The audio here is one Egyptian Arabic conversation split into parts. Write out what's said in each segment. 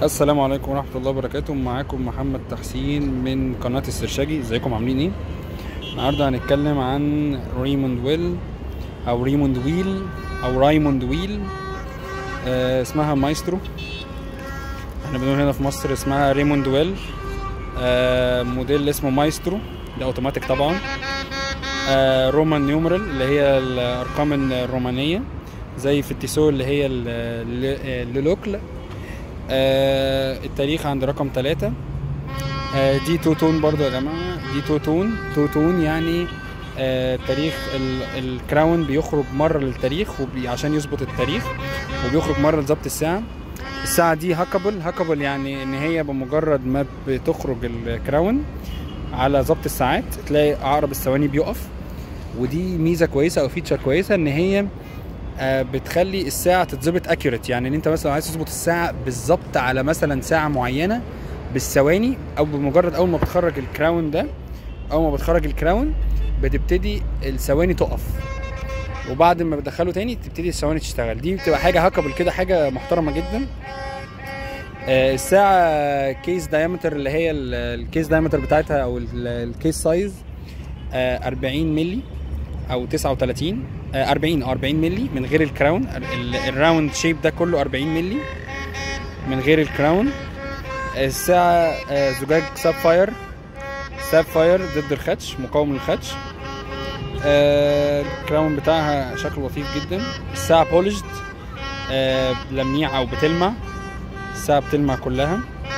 السلام عليكم ورحمة الله وبركاته معاكم محمد تحسين من قناة السرشاجي ازيكم عاملين ايه؟ النهاردة هنتكلم عن ريموند ويل او ريموند ويل او رايموند ويل آه اسمها مايسترو احنا بنقول هنا في مصر اسمها ريموند ويل آه موديل اسمه مايسترو ده اوتوماتيك طبعا آه رومان نيومرال اللي هي الارقام الرومانية زي في التيسو اللي هي اللوكل آه التاريخ عند رقم ثلاثة آه دي تو تون برضو يا جماعة دي تو تون تو تون يعني آه تاريخ ال- الكراون بيخرج مرة للتاريخ وبي عشان يظبط التاريخ وبيخرج مرة لظبط الساعة الساعة دي هاكابل هاكابل يعني ان هي بمجرد ما بتخرج الكراون على ظبط الساعات تلاقي عقرب الثواني بيقف ودي ميزة كويسة او فيتشر كويسة ان هي آه، بتخلي الساعه تتظبط اكيوريت يعني ان انت مثلا عايز تظبط الساعه بالظبط على مثلا ساعه معينه بالثواني او بمجرد اول ما بتخرج الكراون ده اول ما بتخرج الكراون بتبتدي الثواني تقف وبعد ما بتدخله تاني تبتدي الثواني تشتغل دي بتبقى حاجه هاكابل كده حاجه محترمه جدا آه، الساعه كيس دايمتر اللي هي ال- الكيس دايمتر بتاعتها او ال- الكيس سايز آه، 40 مللي او 39 آه، 40 اه 40 مللي من غير الكراون ال- الراوند شيب ده كله 40 مللي من غير الكراون الساعة آه، زجاج سابفاير سابفاير ضد الخدش مقاوم للخدش آه، الكراون بتاعها شكله لطيف جدا الساعة بولشد لميع او بتلمع الساعة بتلمع كلها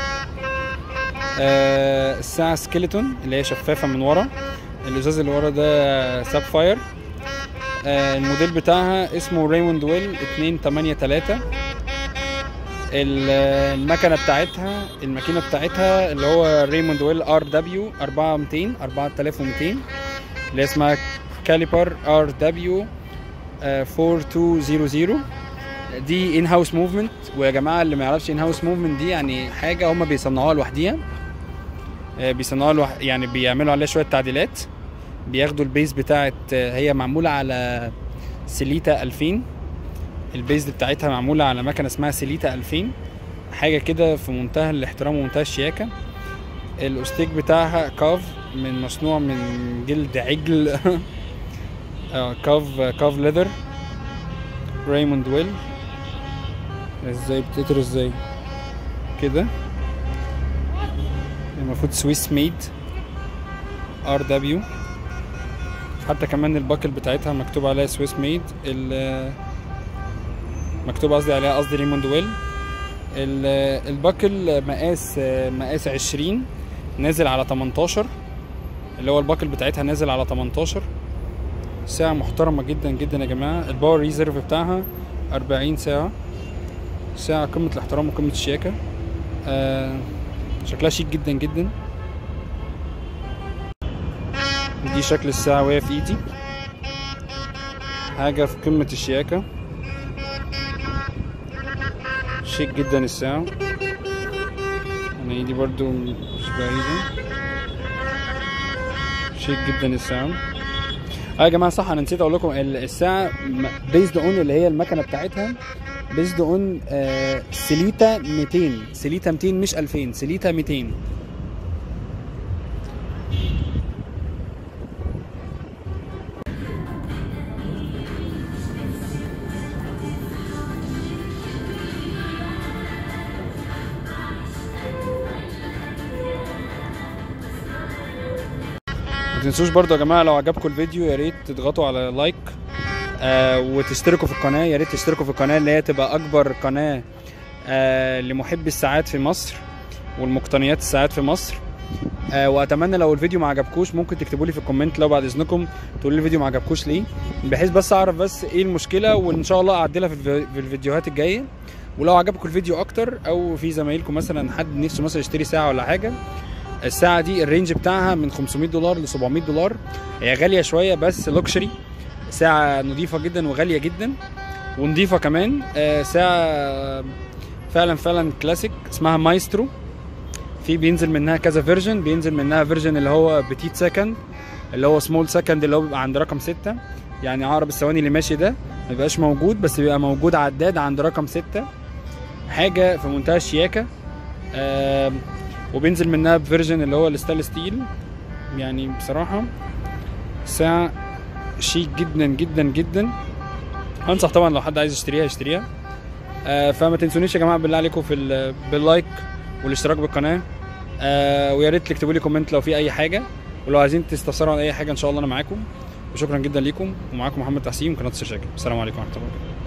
آه، الساعة سكيلتون اللي هي شفافة من ورا الازاز اللي ورا ده سابفاير آه، الموديل بتاعها اسمه ريموند ويل 283 ال- المكنه بتاعتها الماكينه بتاعتها اللي هو ريموند ويل ار دبليو 4200 4200 اللي اسمها كاليبر ار دبليو 4200 دي ان هاوس موفمنت ويا جماعه اللي ما يعرفش ان هاوس موفمنت دي يعني حاجه هم بيصنعوها لوحديها آه، بيصنعوها لوح... يعني بيعملوا عليها شويه تعديلات بياخدوا البيز بتاعت هي معمولة على سيليتا 2000 البيز بتاعتها معمولة على مكنة اسمها سيليتا 2000 حاجة كده في منتهى الاحترام ومنتهى الشياكة الاستيك بتاعها كاف من مصنوع من جلد عجل آه، كاف كاف ليذر ريموند ويل ازاي بتقدر ازاي كده المفروض سويس ميد ار دبليو حتى كمان الباكل بتاعتها مكتوب عليها سويس ميد مكتوب قصدي عليها قصدي ريموند ويل ال- الباكل مقاس مقاس 20 نازل على 18 اللي هو الباكل بتاعتها نازل على 18 ساعة محترمة جدا جدا يا جماعة الباور ريزيرف بتاعها 40 ساعة ساعة قمة الاحترام وقمة الشياكة آه شكلها شيك جدا جدا دي شكل الساعة وهي في ايدي حاجة في قمة الشياكة شيك جدا الساعة انا ايدي برضو مش بعيدة شيك جدا الساعة اه يا جماعة صح انا نسيت اقول لكم ال- الساعة بيزد اون اللي هي المكنة بتاعتها بيزد اون سيليتا 200 سيليتا 200 مش 2000 سيليتا 200 ما تنسوش برضو يا جماعه لو عجبكم الفيديو يا ريت تضغطوا على لايك آه وتشتركوا في القناه يا ريت تشتركوا في القناه اللي هي تبقى اكبر قناه آه لمحبي الساعات في مصر والمقتنيات الساعات في مصر آه واتمنى لو الفيديو ما عجبكوش ممكن تكتبوا لي في الكومنت لو بعد اذنكم تقولوا لي الفيديو ما عجبكوش ليه بحيث بس اعرف بس ايه المشكله وان شاء الله اعدلها في, الفي- في الفيديوهات الجايه ولو عجبكم الفيديو اكتر او في زمايلكم مثلا حد نفسه مثلا يشتري ساعه ولا حاجه الساعه دي الرينج بتاعها من 500 دولار ل 700 دولار هي غاليه شويه بس لوكشري ساعه نظيفه جدا وغاليه جدا ونضيفه كمان آه، ساعه فعلا فعلا كلاسيك اسمها مايسترو في بينزل منها كذا فيرجن بينزل منها فيرجن اللي هو بتيت سكند اللي هو سمول سكند اللي هو بيبقى عند رقم ستة يعني عقرب الثواني اللي ماشي ده ما بيبقاش موجود بس بيبقى موجود عداد عند رقم ستة حاجة في منتهى الشياكة آه وبينزل منها بفيرجن اللي هو الستانلس ستيل يعني بصراحه ساعه شيك جدا جدا جدا انصح طبعا لو حد عايز يشتريها يشتريها آه فما تنسونيش يا جماعه بالله عليكم في ال- باللايك والاشتراك بالقناه آه ويا ريت تكتبوا لي كومنت لو في اي حاجه ولو عايزين تستفسروا عن اي حاجه ان شاء الله انا معاكم وشكرا جدا ليكم ومعاكم محمد تحسين من قناه السرشاكي السلام عليكم ورحمه الله وبركاته